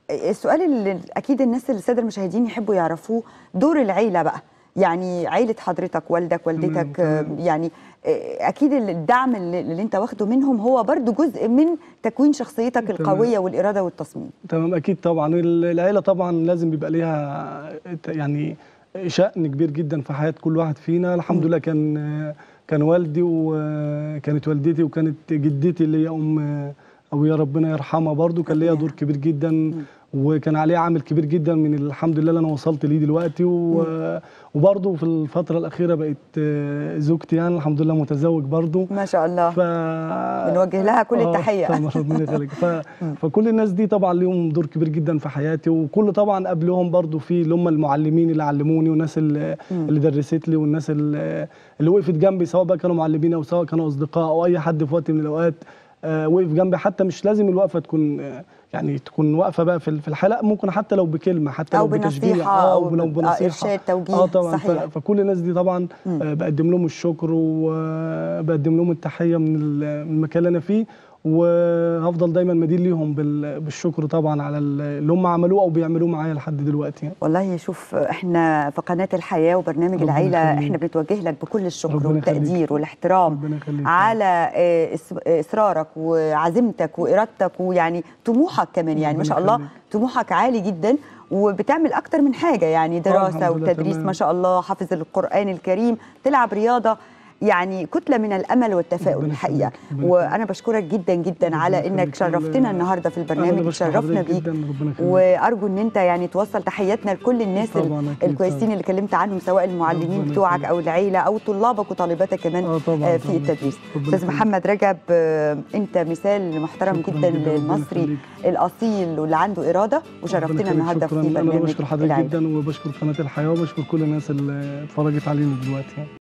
السؤال اللي اكيد الناس الساده المشاهدين يحبوا يعرفوه دور العيله بقى يعني عيله حضرتك والدك والدتك آه، تمام. يعني آه، اكيد الدعم اللي اللي انت واخده منهم هو برضو جزء من تكوين شخصيتك تمام. القويه والاراده والتصميم تمام اكيد طبعا ال- العيله طبعا لازم بيبقى ليها ت- يعني شأن كبير جدا في حياه كل واحد فينا الحمد لله كان كان والدي وكانت والدتي وكانت جدتي اللي هي ام ابويا ربنا يرحمها برضو كان ليها دور كبير جدا وكان عليه عامل كبير جدا من الحمد لله اللي انا وصلت ليه دلوقتي و- وبرضو في الفتره الاخيره بقت زوجتي يعني الحمد لله متزوج برضو ما شاء الله ف بنوجه لها كل آه، التحيه طبعا ربنا يخليك ف... فكل الناس دي طبعا ليهم دور كبير جدا في حياتي وكل طبعا قبلهم برضو في اللي هم المعلمين اللي علموني والناس اللي, اللي درست لي والناس اللي, اللي وقفت جنبي سواء بقى كانوا معلمين او سواء كانوا اصدقاء او اي حد في وقت من الاوقات آه، وقف جنبي حتى مش لازم الوقفه تكون آه، يعني تكون واقفه بقى في في الحلقه ممكن حتى لو بكلمه حتى أو لو بتشجيع بنصيحة اه أو او لو ب- آه، بنصيحه إرشاد، توجيه، اه طبعا ف- صحيح. فكل الناس دي طبعا آه، بقدم لهم الشكر وبقدم لهم التحيه من ال- من المكان اللي انا فيه وهفضل دايما مدين ليهم بال- بالشكر طبعا على ال- اللي هم عملوه او بيعملوه معايا لحد دلوقتي يعني. والله شوف احنا في قناه الحياه وبرنامج ربنا العيله يخليك. احنا بنتوجه لك بكل الشكر ربنا والتقدير يخليك. والاحترام ربنا يخليك. على آه، إس- اصرارك وعزيمتك وارادتك ويعني طموحك كمان يعني ما ربنا شاء الله يخليك. طموحك عالي جدا وبتعمل اكتر من حاجه يعني دراسه الحمد لله، وتدريس تمام. ما شاء الله حافظ القران الكريم تلعب رياضه يعني كتله من الامل والتفاؤل ربنا الحقيقه يخليك، ربنا وانا بشكرك جدا جدا ربنا على انك يخليك. شرفتنا أنا- النهارده في أنا اللي البرنامج بشكر شرفنا حضرتك بيك جداً، ربنا يخليك. وارجو ان انت يعني توصل تحياتنا لكل الناس طبعاً، أكيد الكويسين طبعاً. اللي كلمت عنهم سواء المعلمين ربنا بتوعك يخليك. او العيله او طلابك وطالباتك كمان آه، طبعاً، آه، في طبعاً. التدريس ربنا استاذ يخليك. محمد رجب آه، انت مثال محترم شكراً جدا جداً، ربنا للمصري يخليك. الاصيل واللي عنده اراده ربنا وشرفتنا يخليك، النهارده في شكراً. انا برنامج بشكر حضرتك العيلة. جدا وبشكر قناه الحياه وبشكر كل الناس اللي اتفرجت علينا دلوقتي يعني.